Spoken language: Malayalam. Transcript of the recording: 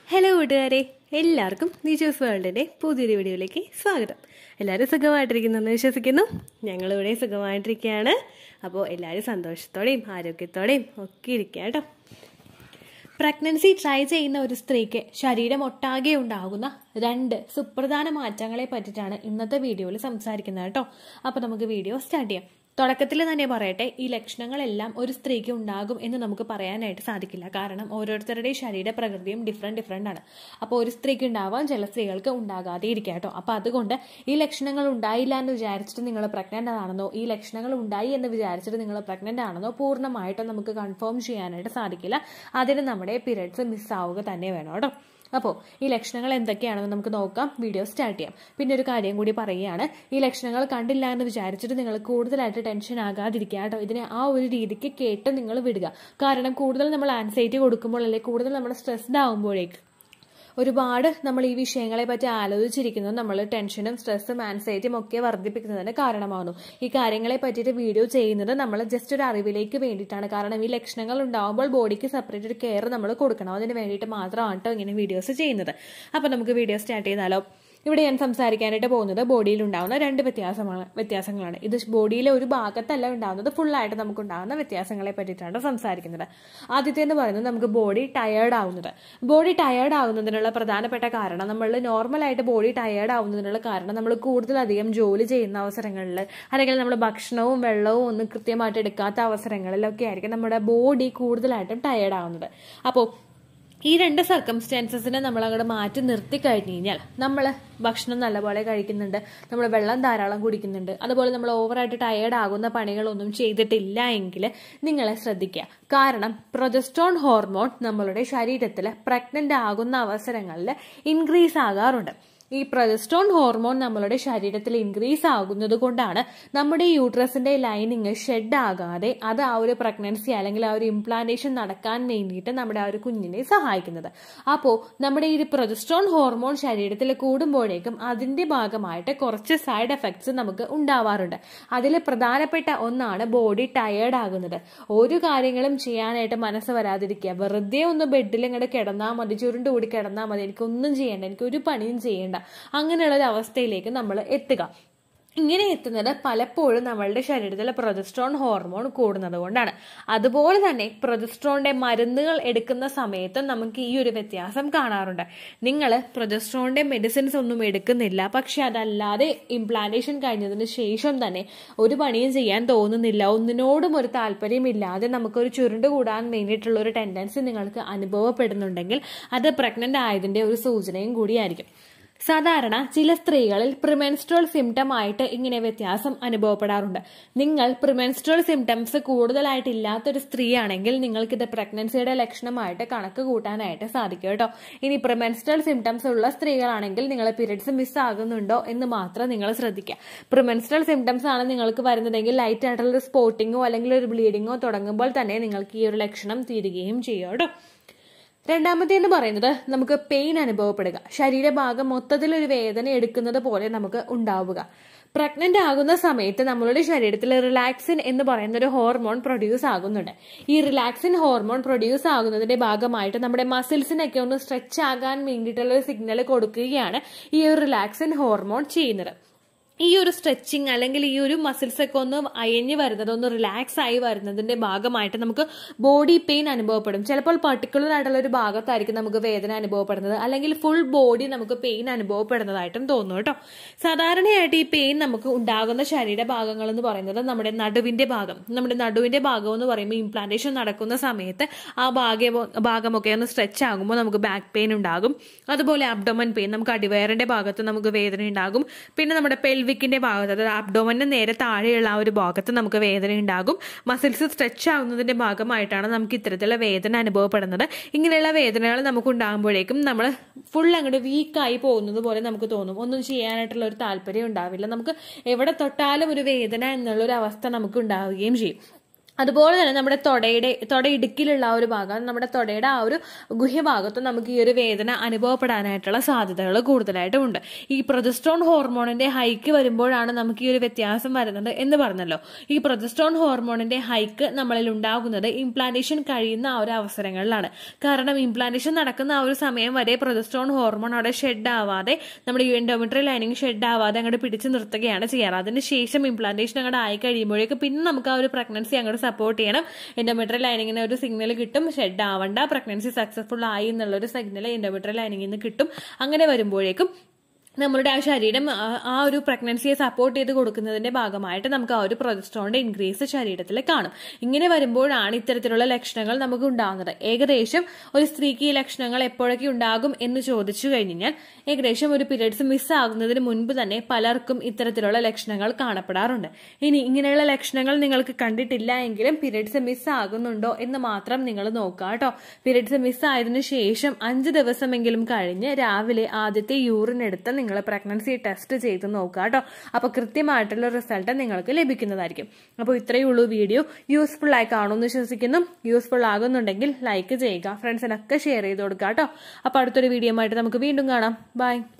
ഹലോ കൂട്ടുകാരെ എല്ലാവർക്കും നിജോസ് വേൾഡിൻ്റെ പുതിയൊരു വീഡിയോയിലേക്ക് സ്വാഗതം എല്ലാവരും സുഖമായിട്ടിരിക്കുന്നെന്ന് വിശ്വസിക്കുന്നു ഞങ്ങളിവിടെ സുഖമായിട്ടിരിക്കുകയാണ് അപ്പോൾ എല്ലാവരും സന്തോഷത്തോടെയും ആരോഗ്യത്തോടെയും ഒക്കെ ഇരിക്കുക കേട്ടോ പ്രഗ്നൻസി ട്രൈ ചെയ്യുന്ന ഒരു സ്ത്രീക്ക് ശരീരം ഒട്ടാകെ ഉണ്ടാകുന്ന രണ്ട് സുപ്രധാന മാറ്റങ്ങളെ പറ്റിയിട്ടാണ് ഇന്നത്തെ വീഡിയോയിൽ സംസാരിക്കുന്നത് കേട്ടോ അപ്പോൾ നമുക്ക് വീഡിയോ സ്റ്റാർട്ട് ചെയ്യാം തുടക്കത്തിൽ തന്നെ പറയട്ടെ ഈ ലക്ഷണങ്ങളെല്ലാം ഒരു സ്ത്രീക്ക് ഉണ്ടാകും എന്ന് നമുക്ക് പറയാനായിട്ട് സാധിക്കില്ല കാരണം ഓരോരുത്തരുടെയും ശരീര പ്രകൃതിയും ഡിഫറെൻറ്റ് ഡിഫറെൻ്റ് ആണ് അപ്പോൾ ഒരു സ്ത്രീക്ക് ഉണ്ടാവാം ചില സ്ത്രീകൾക്ക് ഉണ്ടാകാതെ ഇരിക്കാം കേട്ടോ അപ്പോൾ അതുകൊണ്ട് ഈ ലക്ഷണങ്ങൾ ഉണ്ടായില്ല എന്ന് വിചാരിച്ചിട്ട് നിങ്ങൾ പ്രഗ്നൻ്റ് ആണെന്നോ ഈ ലക്ഷണങ്ങൾ ഉണ്ടായി എന്ന് വിചാരിച്ചിട്ട് നിങ്ങൾ പ്രഗ്നൻ്റ് ആണെന്നോ പൂർണ്ണമായിട്ടും നമുക്ക് കൺഫേം ചെയ്യാനായിട്ട് സാധിക്കില്ല അതിന് നമ്മുടെ പീരിയഡ്സ് മിസ്സാവുക തന്നെ വേണം കേട്ടോ അപ്പോൾ ഈ ലക്ഷണങ്ങൾ എന്തൊക്കെയാണെന്ന് നമുക്ക് നോക്കാം വീഡിയോ സ്റ്റാർട്ട് ചെയ്യാം പിന്നെ ഒരു കാര്യം കൂടി പറയുകയാണ് ഈ ലക്ഷണങ്ങൾ കണ്ടില്ല എന്ന് വിചാരിച്ചിട്ട് നിങ്ങൾ കൂടുതലായിട്ട് ടെൻഷൻ ആകാതിരിക്കുക കേട്ടോ ഇതിനെ ആ ഒരു രീതിക്ക് കേട്ട് നിങ്ങൾ വിടുക കാരണം കൂടുതൽ നമ്മൾ ആൻസൈറ്റി കൊടുക്കുമ്പോൾ അല്ലെങ്കിൽ കൂടുതൽ നമ്മൾ സ്ട്രെസ്ഡ് ആകുമ്പോഴേക്ക് ഒരുപാട് നമ്മൾ ഈ വിഷയങ്ങളെ പറ്റി ആലോചിച്ചിരിക്കുന്നത് നമ്മൾ ടെൻഷനും സ്ട്രെസ്സും ആൻസൈറ്റിയും ഒക്കെ വർദ്ധിപ്പിക്കുന്നതിന് കാരണമാകുന്നു ഈ കാര്യങ്ങളെ പറ്റിയിട്ട് വീഡിയോ ചെയ്യുന്നത് നമ്മൾ ജസ്റ്റ് ഒരു അറിവിലേക്ക് വേണ്ടിയിട്ടാണ് കാരണം ഈ ലക്ഷണങ്ങൾ ഉണ്ടാകുമ്പോൾ ബോഡിക്ക് സെപ്പറേറ്റ് ഒരു കെയർ നമ്മൾ കൊടുക്കണം അതിന് വേണ്ടിയിട്ട് മാത്രമാണ് കേട്ടോ ഇങ്ങനെ വീഡിയോസ് ചെയ്യുന്നത് അപ്പോൾ നമുക്ക് വീഡിയോ സ്റ്റാർട്ട് ചെയ്താലോ ഇവിടെ ഞാൻ സംസാരിക്കാനായിട്ട് പോകുന്നത് ബോഡിയിൽ ഉണ്ടാകുന്ന രണ്ട് വ്യത്യാസമാണ് വ്യത്യാസങ്ങളാണ് ഇത് ബോഡിയിലെ ഒരു ഭാഗത്തല്ല ഉണ്ടാകുന്നത് ഫുള്ളായിട്ട് നമുക്ക് ഉണ്ടാകുന്ന വ്യത്യാസങ്ങളെ പറ്റിയിട്ടാണ് സംസാരിക്കുന്നത് ആദ്യത്തെ എന്ന് പറയുന്നത് നമുക്ക് ബോഡി ടയേർഡ് ആവുന്നത് ബോഡി ടയേർഡ് ആവുന്നതിനുള്ള പ്രധാനപ്പെട്ട കാരണം നമ്മൾ നോർമലായിട്ട് ബോഡി ടയേർഡ് ആവുന്നതിനുള്ള കാരണം നമ്മൾ കൂടുതലധികം ജോലി ചെയ്യുന്ന അവസരങ്ങളിൽ അല്ലെങ്കിൽ നമ്മൾ ഭക്ഷണവും വെള്ളവും ഒന്നും കൃത്യമായിട്ട് എടുക്കാത്ത അവസരങ്ങളിലൊക്കെ ആയിരിക്കും നമ്മുടെ ബോഡി കൂടുതലായിട്ടും ടയേർഡ് ആവുന്നത് അപ്പോൾ ഈ രണ്ട് സർക്കംസ്റ്റാൻസസിനെ നമ്മൾ അങ്ങോട്ട് മാറ്റി നിർത്തി കഴിഞ്ഞ് കഴിഞ്ഞാൽ നമ്മൾ ഭക്ഷണം നല്ലപോലെ കഴിക്കുന്നുണ്ട് നമ്മൾ വെള്ളം ധാരാളം കുടിക്കുന്നുണ്ട് അതുപോലെ നമ്മൾ ഓവറായിട്ട് ടയേർഡ് ആകുന്ന പണികളൊന്നും ചെയ്തിട്ടില്ല എങ്കിൽ നിങ്ങളെ ശ്രദ്ധിക്കുക കാരണം പ്രൊജസ്ട്രോൺ ഹോർമോൺ നമ്മളുടെ ശരീരത്തിൽ പ്രഗ്നന്റ് ആകുന്ന അവസരങ്ങളിൽ ഇൻക്രീസ് ആകാറുണ്ട് ഈ പ്രൊജസ്ട്രോൺ ഹോർമോൺ നമ്മളുടെ ശരീരത്തിൽ ഇൻക്രീസ് ആകുന്നത് കൊണ്ടാണ് നമ്മുടെ യൂട്രസിന്റെ ലൈനിങ് ഷെഡ് ആകാതെ അത് ആ ഒരു പ്രഗ്നൻസി അല്ലെങ്കിൽ ആ ഒരു ഇംപ്ലാന്റേഷൻ നടക്കാൻ വേണ്ടിയിട്ട് നമ്മുടെ ആ ഒരു കുഞ്ഞിനെ സഹായിക്കുന്നത് അപ്പോൾ നമ്മുടെ ഈ പ്രൊജസ്ട്രോൺ ഹോർമോൺ ശരീരത്തിൽ കൂടുമ്പോഴേക്കും അതിന്റെ ഭാഗമായിട്ട് കുറച്ച് സൈഡ് എഫക്ട്സ് നമുക്ക് ഉണ്ടാവാറുണ്ട് അതിൽ പ്രധാനപ്പെട്ട ഒന്നാണ് ബോഡി ടയേർഡ് ആകുന്നത് ഒരു കാര്യങ്ങളും ചെയ്യാനായിട്ട് മനസ്സ് വരാതിരിക്കുക വെറുതെ ഒന്ന് ബെഡിൽ ഇങ്ങോട്ട് കിടന്നാൽ മതി ചുരുണ്ടുകൂടി കിടന്നാൽ മതി എനിക്കൊന്നും ചെയ്യേണ്ട എനിക്ക് ഒരു പണിയും ചെയ്യേണ്ട അങ്ങനെയുള്ള ഒരു അവസ്ഥയിലേക്ക് നമ്മൾ എത്തുക ഇങ്ങനെ എത്തുന്നത് പലപ്പോഴും നമ്മളുടെ ശരീരത്തിലെ പ്രൊജസ്ട്രോൺ ഹോർമോൺ കൂടുന്നത് കൊണ്ടാണ് അതുപോലെ തന്നെ പ്രൊജസ്ട്രോണിന്റെ മരുന്നുകൾ എടുക്കുന്ന സമയത്ത് നമുക്ക് ഈ ഒരു വ്യത്യാസം കാണാറുണ്ട് നിങ്ങൾ പ്രൊജസ്ട്രോണിന്റെ മെഡിസിൻസ് ഒന്നും എടുക്കുന്നില്ല പക്ഷെ അതല്ലാതെ ഇംപ്ലാന്റേഷൻ കഴിഞ്ഞതിന് ശേഷം തന്നെ ഒരു പണിയും ചെയ്യാൻ തോന്നുന്നില്ല ഒന്നിനോടും ഒരു താല്പര്യമില്ലാതെ നമുക്കൊരു ചുരുണ്ട് കൂടാൻ വേണ്ടിയിട്ടുള്ള ഒരു ടെൻഡൻസി നിങ്ങൾക്ക് അനുഭവപ്പെടുന്നുണ്ടെങ്കിൽ അത് പ്രഗ്നന്റ് ആയതിന്റെ ഒരു സൂചനയും കൂടിയായിരിക്കും സാധാരണ ചില സ്ത്രീകളിൽ പ്രിമെൻസ്ട്രൽ സിംറ്റം ആയിട്ട് ഇങ്ങനെ വ്യത്യാസം അനുഭവപ്പെടാറുണ്ട് നിങ്ങൾ പ്രിമെൻസ്ട്രൽ സിംറ്റംസ് കൂടുതലായിട്ട് ഇല്ലാത്തൊരു സ്ത്രീയാണെങ്കിൽ നിങ്ങൾക്ക് ഇത് പ്രഗ്നൻസിയുടെ ലക്ഷണമായിട്ട് കണക്ക് കൂട്ടാനായിട്ട് സാധിക്കും കേട്ടോ ഇനി പ്രിമെൻസ്ട്രൽ സിംറ്റംസ് ഉള്ള സ്ത്രീകളാണെങ്കിൽ നിങ്ങൾ പീരിയഡ്സ് മിസ് ആകുന്നുണ്ടോ എന്ന് മാത്രം നിങ്ങൾ ശ്രദ്ധിക്കുക പ്രിമെൻസ്ട്രൽ സിംറ്റംസ് ആണ് നിങ്ങൾക്ക് വരുന്നതെങ്കിൽ ലൈറ്റ് ആയിട്ടുള്ള ഒരു സ്പോട്ടിങ്ങോ അല്ലെങ്കിൽ ഒരു ബ്ലീഡിങ്ങോ തുടങ്ങുമ്പോൾ തന്നെ നിങ്ങൾക്ക് ഈ ഒരു ലക്ഷണം തീരുകയും ചെയ്യും കേട്ടോ രണ്ടാമത്തെ എന്ന് പറയുന്നത് നമുക്ക് പെയിൻ അനുഭവപ്പെടുക ശരീരഭാഗം മൊത്തത്തിൽ ഒരു വേദന എടുക്കുന്നത് പോലെ നമുക്ക് ഉണ്ടാവുക പ്രഗ്നന്റ് ആകുന്ന സമയത്ത് നമ്മളുടെ ശരീരത്തിൽ റിലാക്സിൻ എന്ന് പറയുന്ന ഒരു ഹോർമോൺ പ്രൊഡ്യൂസ് ആകുന്നുണ്ട് ഈ റിലാക്സിൻ ഹോർമോൺ പ്രൊഡ്യൂസ് ആകുന്നതിന്റെ ഭാഗമായിട്ട് നമ്മുടെ മസിൽസിനൊക്കെ ഒന്ന് സ്ട്രെച്ച് ആകാൻ വേണ്ടിയിട്ടുള്ള ഒരു സിഗ്നൽ കൊടുക്കുകയാണ് ഈ ഒരു റിലാക്സിൻ ഹോർമോൺ ചെയ്യുന്നത് ഈ ഒരു സ്ട്രെച്ചിങ് അല്ലെങ്കിൽ ഈ ഒരു മസിൽസ് ഒക്കെ ഒന്ന് അയഞ്ഞു വരുന്നത് ഒന്ന് റിലാക്സ് ആയി വരുന്നതിന്റെ ഭാഗമായിട്ട് നമുക്ക് ബോഡി പെയിൻ അനുഭവപ്പെടും ചിലപ്പോൾ പർട്ടിക്കുലർ ആയിട്ടുള്ള ഒരു ഭാഗത്തായിരിക്കും നമുക്ക് വേദന അനുഭവപ്പെടുന്നത് അല്ലെങ്കിൽ ഫുൾ ബോഡി നമുക്ക് പെയിൻ അനുഭവപ്പെടുന്നതായിട്ടും തോന്നും കേട്ടോ സാധാരണയായിട്ട് ഈ പെയിൻ നമുക്ക് ഉണ്ടാകുന്ന ശരീരഭാഗങ്ങൾ എന്ന് പറയുന്നത് നമ്മുടെ നടുവിന്റെ ഭാഗം നമ്മുടെ നടുവിന്റെ ഭാഗം എന്ന് പറയുമ്പോൾ ഇംപ്ലാന്റേഷൻ നടക്കുന്ന സമയത്ത് ആ ഭാഗ്യ ഭാഗമൊക്കെ ഒന്ന് സ്ട്രെച്ച് ആകുമ്പോൾ നമുക്ക് ബാക്ക് പെയിൻ ഉണ്ടാകും അതുപോലെ അബ്ഡോമൻ പെയിൻ നമുക്ക് അടിവയറിന്റെ ഭാഗത്ത് നമുക്ക് വേദന ഉണ്ടാകും പിന്നെ നമ്മുടെ പെൽവിക്കിന്റെ ഭാഗത്ത് അതായത് അബ്ഡോമന് നേരെ താഴെയുള്ള ആ ഒരു ഭാഗത്ത് നമുക്ക് വേദന ഉണ്ടാകും മസിൽസ് സ്ട്രെച്ച് ആവുന്നതിന്റെ ഭാഗമായിട്ടാണ് നമുക്ക് ഇത്തരത്തിലുള്ള വേദന അനുഭവപ്പെടുന്നത് ഇങ്ങനെയുള്ള വേദനകൾ നമുക്ക് ഉണ്ടാകുമ്പോഴേക്കും നമ്മൾ ഫുൾ അങ്ങോട്ട് വീക്കായി പോകുന്നത് പോലെ നമുക്ക് തോന്നും ഒന്നും ചെയ്യാനായിട്ടുള്ള ഒരു താല്പര്യം ഉണ്ടാവില്ല നമുക്ക് എവിടെ തൊട്ടാലും ഒരു വേദന എന്നുള്ള ഒരു അവസ്ഥ നമുക്ക് ഉണ്ടാവുകയും ചെയ്യും അതുപോലെ തന്നെ നമ്മുടെ തൊടയുടെ തൊട ഇടുക്കിലുള്ള ആ ഒരു ഭാഗം നമ്മുടെ തൊടയുടെ ആ ഒരു ഗുഹ്യഭാഗത്തും നമുക്ക് ഈ ഒരു വേദന അനുഭവപ്പെടാനായിട്ടുള്ള സാധ്യതകൾ കൂടുതലായിട്ടും ഉണ്ട് ഈ പ്രൊജസ്ട്രോൺ ഹോർമോണിന്റെ ഹൈക്ക് വരുമ്പോഴാണ് നമുക്ക് ഈ ഒരു വ്യത്യാസം വരുന്നത് എന്ന് പറഞ്ഞല്ലോ ഈ പ്രൊജസ്ട്രോൺ ഹോർമോണിന്റെ ഹൈക്ക് നമ്മളിൽ ഉണ്ടാകുന്നത് ഇംപ്ലാന്റേഷൻ കഴിയുന്ന ആ ഒരു അവസരങ്ങളിലാണ് കാരണം ഇംപ്ലാന്റേഷൻ നടക്കുന്ന ആ ഒരു സമയം വരെ പ്രൊജസ്ട്രോൺ ഹോർമോൺ അവിടെ ഷെഡ് ആവാതെ നമ്മുടെ ഈ എൻഡോമെട്രിയൽ ലൈനിങ് ഷെഡ് ആവാതെ അങ്ങോട്ട് പിടിച്ചു നിർത്തുകയാണ് ചെയ്യാറ് അതിനുശേഷം ഇംപ്ലാന്റേഷൻ അങ്ങോട്ട് ആയി കഴിയുമ്പോഴേക്ക് പിന്നെ നമുക്ക് ആ ഒരു പ്രഗ്നൻസി അങ്ങോട്ട് സപ്പോർട്ട് ചെയ്യണം എൻഡോമെട്രിയൽ ലൈനിങ്ങിന് ഒരു സിഗ്നൽ കിട്ടും ഷെഡ് ആവണ്ട പ്രഗ്നൻസി സക്സസ്ഫുൾ ആയി എന്നുള്ളൊരു സിഗ്നൽ എൻഡോമെട്രിയൽ ലൈനിങ്ങിൽ നിന്ന് കിട്ടും അങ്ങനെ വരുമ്പോഴേക്കും നമ്മളുടെ ആ ശരീരം ആ- ആ ഒരു പ്രഗ്നൻസിയെ സപ്പോർട്ട് ചെയ്ത് കൊടുക്കുന്നതിന്റെ ഭാഗമായിട്ട് നമുക്ക് ആ ഒരു പ്രൊജസ്ട്രോണിന്റെ ഇൻക്രീസ് ശരീരത്തിൽ കാണും ഇങ്ങനെ വരുമ്പോഴാണ് ഇത്തരത്തിലുള്ള ലക്ഷണങ്ങൾ നമുക്ക് ഉണ്ടാകുന്നത് ഏകദേശം ഒരു സ്ത്രീക്ക് ഈ ലക്ഷണങ്ങൾ എപ്പോഴൊക്കെ ഉണ്ടാകും എന്ന് ചോദിച്ചു കഴിഞ്ഞാൽ ഏകദേശം ഒരു പീരീഡ്സ് മിസ്സാകുന്നതിന് മുൻപ് തന്നെ പലർക്കും ഇത്തരത്തിലുള്ള ലക്ഷണങ്ങൾ കാണപ്പെടാറുണ്ട് ഇനി ഇങ്ങനെയുള്ള ലക്ഷണങ്ങൾ നിങ്ങൾക്ക് കണ്ടിട്ടില്ല എങ്കിലും പീരീഡ്സ് മിസ്സാകുന്നുണ്ടോ എന്ന് മാത്രം നിങ്ങൾ നോക്കുക കേട്ടോ പീരീഡ്സ് മിസ്സായതിനു ശേഷം അഞ്ച് ദിവസമെങ്കിലും കഴിഞ്ഞ് രാവിലെ ആദ്യത്തെ യൂറിൻ എടുത്ത് നിങ്ങൾ പ്രഗ്നൻസി ടെസ്റ്റ് ചെയ്ത് നോക്കുക കേട്ടോ അപ്പൊ കൃത്യമായിട്ടുള്ള റിസൾട്ട് നിങ്ങൾക്ക് ലഭിക്കുന്നതായിരിക്കും അപ്പോൾ ഇത്രയേ ഉള്ളൂ വീഡിയോ യൂസ്ഫുൾ ആയി കാണുമെന്ന് വിശ്വസിക്കുന്നു യൂസ്ഫുൾ ആകുന്നുണ്ടെങ്കിൽ ലൈക്ക് ചെയ്യുക ഫ്രണ്ട്സിനൊക്കെ ഷെയർ ചെയ്ത് കൊടുക്കുക കേട്ടോ അപ്പൊ അടുത്തൊരു വീഡിയോ ആയിട്ട് നമുക്ക് വീണ്ടും കാണാം ബൈ